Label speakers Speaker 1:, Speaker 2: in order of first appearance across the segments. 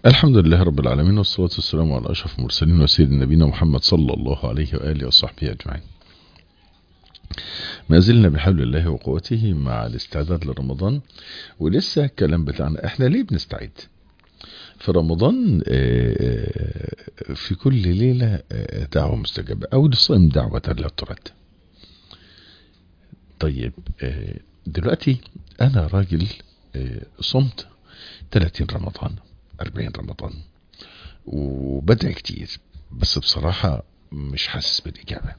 Speaker 1: الحمد لله رب العالمين والصلاة والسلام على أشرف المرسلين وسيد نبينا محمد صلى الله عليه وآله وصحبه أجمعين ما زلنا بحول الله وقوته مع الاستعداد لرمضان ولسه الكلام بتاعنا احنا ليه بنستعد في رمضان في كل ليلة دعوة مستجابة أو للصائم دعوة لا ترد طيب دلوقتي أنا راجل صمت 30 رمضان 40 رمضان وبدعي كتير بس بصراحة مش حاسس بالإجابة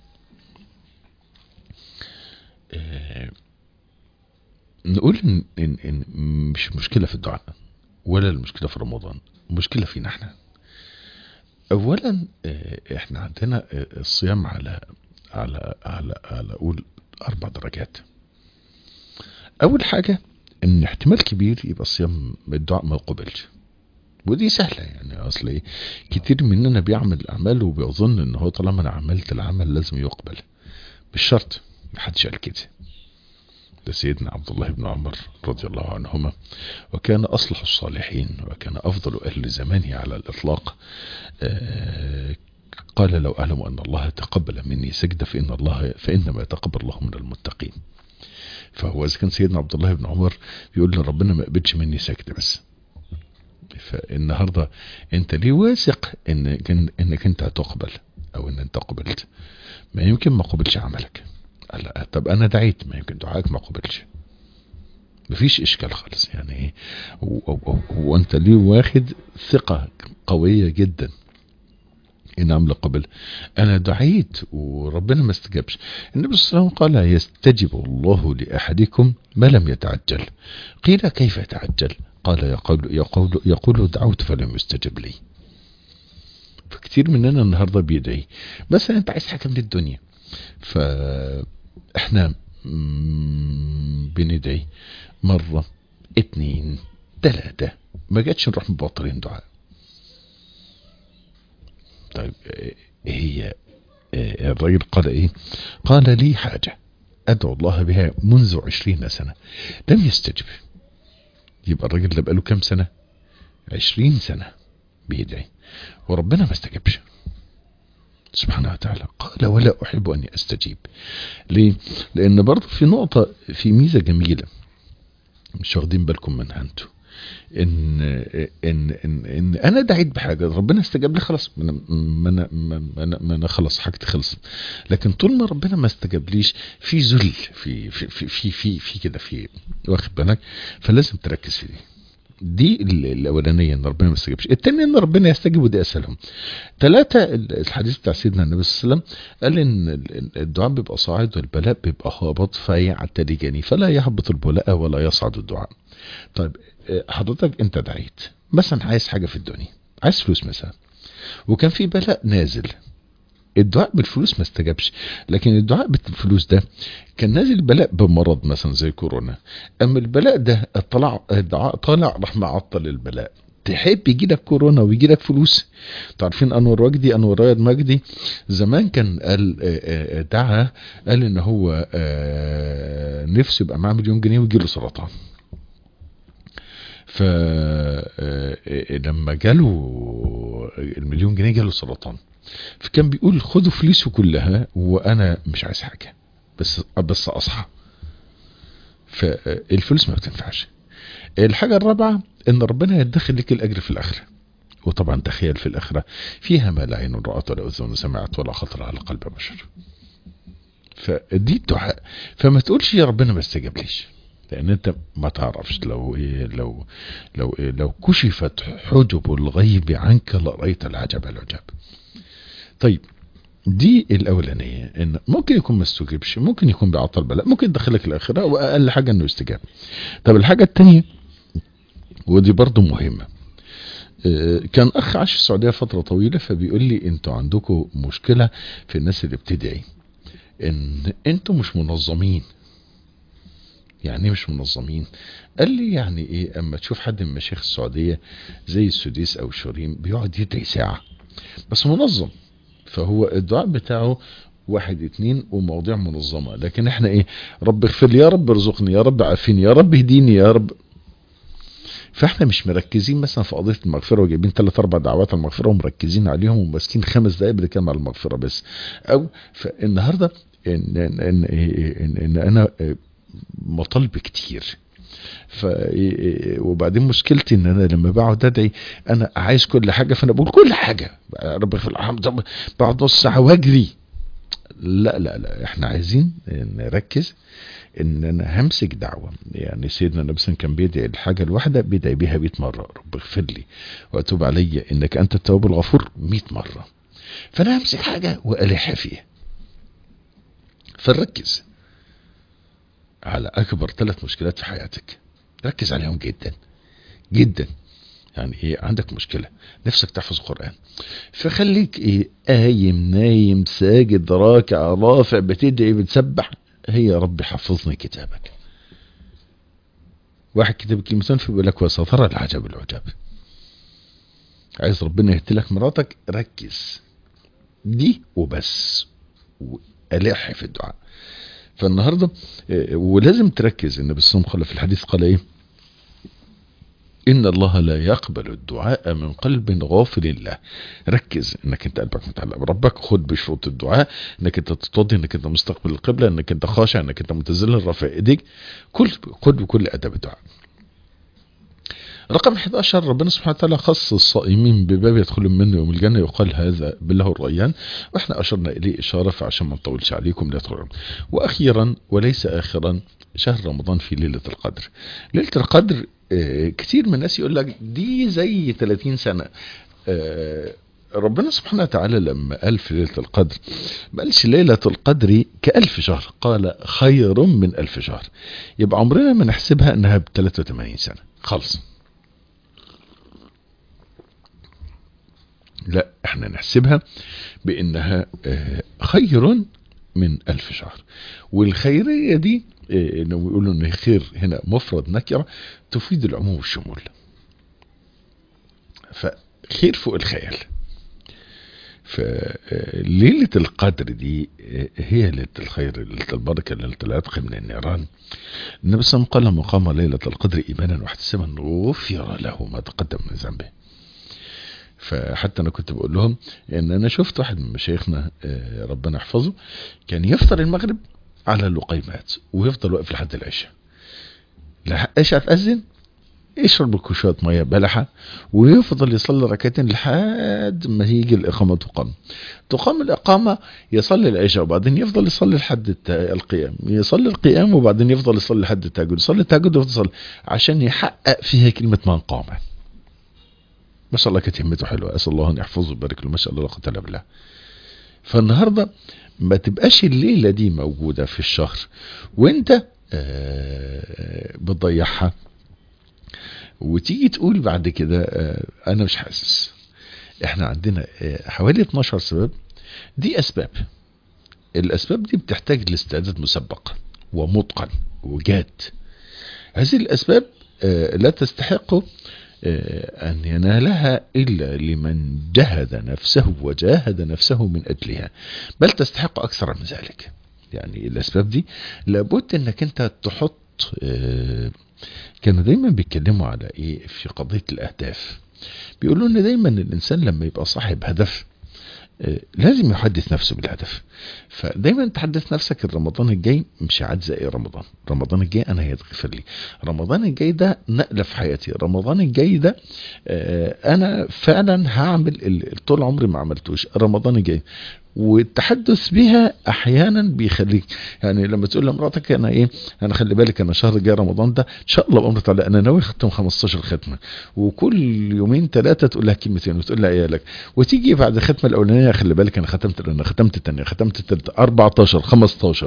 Speaker 1: آه نقول إن, إن, إن مش مشكلة في الدعاء ولا المشكلة في رمضان مشكلة فينا احنا اولا آه احنا عندنا الصيام على على على على اقول اربع درجات اول حاجة ان احتمال كبير يبقى الصيام الدعاء ما يقبلش ودي سهلة يعني اصل ايه كتير مننا بيعمل الاعمال وبيظن ان هو طالما انا عملت العمل لازم يقبل مش شرط محدش قال كده ده سيدنا عبد الله بن عمر رضي الله عنهما وكان أصلح الصالحين وكان أفضل أهل زمانه على الإطلاق آه قال لو أعلم أن الله تقبل مني سجدة فإن الله فإنما يتقبل الله من المتقين فهو إذا كان سيدنا عبد الله بن عمر بيقول لي ربنا ما قبلش مني سجدة بس فالنهاردة انت ليه واثق انك, إنك انت هتقبل او ان انت قبلت ما يمكن ما قبلش عملك لا طب انا دعيت ما يمكن دعائك ما قبلش مفيش اشكال خالص يعني ايه وانت ليه واخد ثقة قوية جدا ان عمل قبل انا دعيت وربنا ما استجابش النبي صلى الله عليه وسلم قال يستجب الله لاحدكم ما لم يتعجل قيل كيف يتعجل قال يقول, يقول, يقول دعوت فلم يستجب لي فكتير مننا النهاردة بيدعي مثلا انت عايز حاجة من الدنيا فاحنا بندعي مرة اتنين تلاتة ما جاتش نروح مبطلين دعاء طيب هي الرجل قال ايه قال لي حاجة ادعو الله بها منذ عشرين سنة لم يستجب يبقى الراجل ده بقاله كام سنة عشرين سنة بيدعي وربنا ما استجابش سبحانه وتعالى قال ولا أحب أن أستجيب ليه لأن برضه في نقطة في ميزة جميلة مش واخدين بالكم منها انتوا إن, إن, إن, إن أنا دعيت بحاجة ربنا استجاب لي خلاص ما أنا, ما أنا, ما أنا خلاص حاجتي خلصت لكن طول ما ربنا ما استجابليش في ذل في في في في, في, في كده في واخد بالك فلازم تركز في دي دي الاولانيه ان ربنا ما استجابش الثانيه ان ربنا يستجيب ودي اسهلهم ثلاثه الحديث بتاع سيدنا النبي صلى الله عليه وسلم قال ان الدعاء بيبقى صاعد والبلاء بيبقى هابط فيعتدجني فلا يهبط البلاء ولا يصعد الدعاء طيب حضرتك انت دعيت مثلا عايز حاجه في الدنيا عايز فلوس مثلا وكان في بلاء نازل الدعاء بالفلوس ما استجابش لكن الدعاء بالفلوس ده كان نازل بلاء بمرض مثلا زي كورونا اما البلاء ده طلع الدعاء طالع راح معطل البلاء تحب يجي لك كورونا ويجي لك فلوس تعرفين انور وجدي انور رايد مجدي زمان كان قال دعا قال ان هو نفسه يبقى معاه مليون جنيه ويجي له سرطان فلما جاله المليون جنيه جاله سرطان فكان بيقول خدوا فلوسه كلها وانا مش عايز حاجه بس بس اصحى فالفلوس ما بتنفعش الحاجه الرابعه ان ربنا يدخل لك الاجر في الاخره وطبعا تخيل في الاخره فيها ما لا عين رات ولا اذن سمعت ولا خطر على قلب بشر فدي الدعاء فما تقولش يا ربنا ما استجابليش لان انت ما تعرفش لو إيه لو لو إيه لو كشفت حجب الغيب عنك لرايت العجب العجاب طيب دي الاولانيه ان ممكن يكون ما استجابش ممكن يكون بيعطل بلاء ممكن يدخلك الاخره واقل حاجه انه يستجاب طب الحاجه الثانيه ودي برضو مهمه كان اخ عاش في السعوديه فتره طويله فبيقول لي انتوا عندكم مشكله في الناس اللي بتدعي ان انتوا مش منظمين يعني مش منظمين قال لي يعني ايه اما تشوف حد من مشايخ السعوديه زي السديس او شوريم بيقعد يدعي ساعه بس منظم فهو الدعاء بتاعه واحد اتنين ومواضيع منظمة لكن احنا ايه رب اغفر لي يا رب ارزقني يا رب عافيني يا رب اهديني يا رب فاحنا مش مركزين مثلا في قضيه المغفره وجايبين ثلاث اربع دعوات المغفره ومركزين عليهم وماسكين خمس دقائق بنتكلم على المغفره بس او فالنهارده ان ان ان, إن, إن انا مطالب كتير ف وبعدين مشكلتي ان انا لما بقعد ادعي انا عايز كل حاجه فانا بقول كل حاجه رب في الحمد بعد نص ساعه واجري لا لا لا احنا عايزين نركز ان انا همسك دعوه يعني سيدنا النبي صلى كان بيدعي الحاجه الواحده بيدعي بيها 100 مره رب اغفر لي واتوب علي انك انت التواب الغفور 100 مره فانا همسك حاجه والح فيها فنركز على اكبر ثلاث مشكلات في حياتك ركز عليهم جدا جدا يعني ايه عندك مشكله نفسك تحفظ قران فخليك ايه قايم نايم ساجد راكع رافع بتدعي بتسبح هي ربي حفظني كتابك واحد كتب كلمتين فبيقول لك وسترى العجب العجاب عايز ربنا يهدي لك مراتك ركز دي وبس والح في الدعاء فالنهارده ولازم تركز النبي صلى الله عليه وسلم في الحديث قال ايه ان الله لا يقبل الدعاء من قلب غافل الله ركز انك انت قلبك متعلق بربك خد بشروط الدعاء انك انت تتوضي انك انت مستقبل القبله انك انت خاشع انك انت متذلل رافع ايديك كل خد بكل اداب الدعاء رقم 11 ربنا سبحانه وتعالى خص الصائمين بباب يدخلون منه يوم الجنة يقال هذا بالله الريان واحنا اشرنا اليه اشارة فعشان ما نطولش عليكم لا تدخلون واخيرا وليس اخرا شهر رمضان في ليلة القدر ليلة القدر اه كتير من الناس يقول لك دي زي 30 سنة اه ربنا سبحانه وتعالى لما قال في ليلة القدر ما قالش ليلة القدر كألف شهر قال خير من ألف شهر يبقى عمرنا ما نحسبها انها ب 83 سنة خلص لا احنا نحسبها بانها خير من الف شهر والخيرية دي انه بيقولوا ان خير هنا مفرد نكرة تفيد العموم والشمول فخير فوق الخيال فليلة القدر دي هي ليلة الخير ليلة البركة ليلة العتق من النيران النبي صلى الله عليه وسلم قال من قام ليلة القدر إيمانا واحتسابا غفر له ما تقدم من ذنبه فحتى انا كنت بقول لهم ان انا شفت واحد من مشايخنا ربنا يحفظه كان يفطر المغرب على اللقيمات ويفضل واقف لحد العشاء العشاء تأذن يشرب كوشات ميه بلحه ويفضل يصلي ركعتين لحد ما يجي الاقامه تقام تقام الاقامه يصلي العشاء وبعدين يفضل يصلي لحد القيام يصلي القيام وبعدين يفضل يصلي لحد التهجد يصلي التهجد ويفضل يصلي عشان يحقق فيها كلمه من قام ما شاء الله كانت همته حلوه اسال الله ان يحفظه ويبارك له ما شاء الله لا قوه الا بالله فالنهارده ما تبقاش الليله دي موجوده في الشهر وانت آه بتضيعها وتيجي تقول بعد كده آه انا مش حاسس احنا عندنا آه حوالي 12 سبب دي اسباب الاسباب دي بتحتاج لاستعداد مسبق ومتقن وجاد هذه الاسباب لا تستحق أن ينالها إلا لمن جهد نفسه وجاهد نفسه من أجلها بل تستحق أكثر من ذلك يعني الأسباب دي لابد أنك أنت تحط كانوا دايما بيتكلموا على إيه في قضية الأهداف بيقولوا أن دايما الإنسان لما يبقى صاحب هدف لازم يحدث نفسه بالهدف فدايما تحدث نفسك رمضان الجاي مش عاد زي رمضان رمضان الجاي انا هيتغفر لي رمضان الجاي ده نقلة في حياتي رمضان الجاي ده انا فعلا هعمل طول عمري ما عملتوش رمضان الجاي والتحدث بها احيانا بيخليك يعني لما تقول لمراتك انا ايه انا خلي بالك انا شهر جاي رمضان ده ان شاء الله بامر تعالى انا ناوي اختم 15 ختمه وكل يومين ثلاثه تقول لها كلمتين وتقول لها عيالك وتيجي بعد الختمه الاولانيه خلي بالك انا ختمت انا ختمت الثانيه ختمت الثالثه 14 15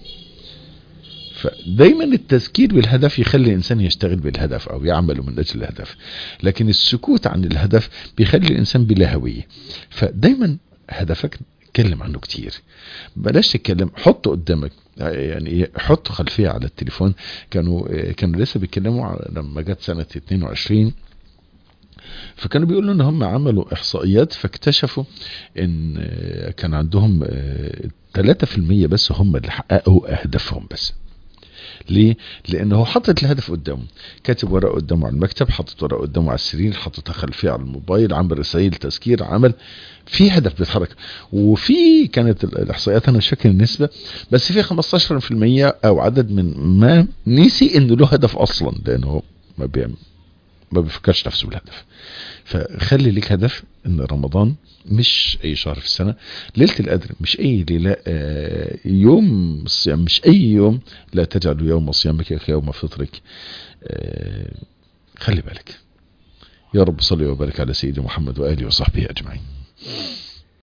Speaker 1: فدايما التذكير بالهدف يخلي الانسان يشتغل بالهدف او يعمل من اجل الهدف لكن السكوت عن الهدف بيخلي الانسان بلا هويه فدايما هدفك اتكلم عنه كتير بلاش تتكلم حطه قدامك يعني حط خلفيه على التليفون كانوا كانوا لسه بيتكلموا لما جت سنه 22 فكانوا بيقولوا ان هم عملوا احصائيات فاكتشفوا ان كان عندهم 3% بس هم اللي حققوا اهدافهم بس ليه لانه هو حاطط الهدف قدامه كاتب ورقه قدامه على المكتب حاطط ورقه قدامه على السرير حاططها خلفيه على الموبايل عمل رسائل تذكير عمل في هدف بيتحرك وفي كانت الاحصائيات انا مش فاكر النسبه بس في 15% او عدد من ما نسي انه له هدف اصلا لانه هو ما بيعمل ما بيفكرش نفسه بالهدف فخلي ليك هدف ان رمضان مش اي شهر في السنة ليلة القدر مش اي ليلة آه، يوم الصيام مش اي يوم لا تجعل يوم صيامك كيوم فطرك آه، خلي بالك يا رب صلي وبارك على سيدي محمد وآله وصحبه أجمعين